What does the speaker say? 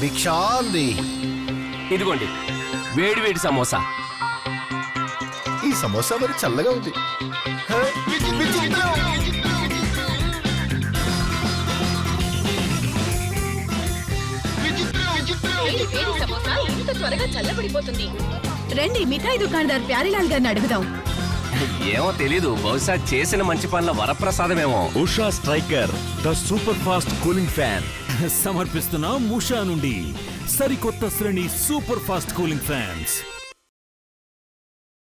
భిక్షాంది ఇదిగోండి వేడి వేడి సమోసా ఈ సమోసా మరి చల్లగా ఉంది హ, విచిత్రం. వేడి వేడి సమోసా ఇంత త్వరగా చల్లబడిపోతుంది రండి మిఠాయి దుకాణదార్ ప్యారిలాల్ గారిని అడుగుదాం ఏమో తెలీదు బహుశా చేసిన మంచి పనుల వరప్రసాదమేమో Usha striker the super fast cooling fan సమర్పిస్తున్న ఉషా నుండి సరికొత్త శ్రేణి సూపర్ ఫాస్ట్ కూలింగ్ ఫ్యాన్స్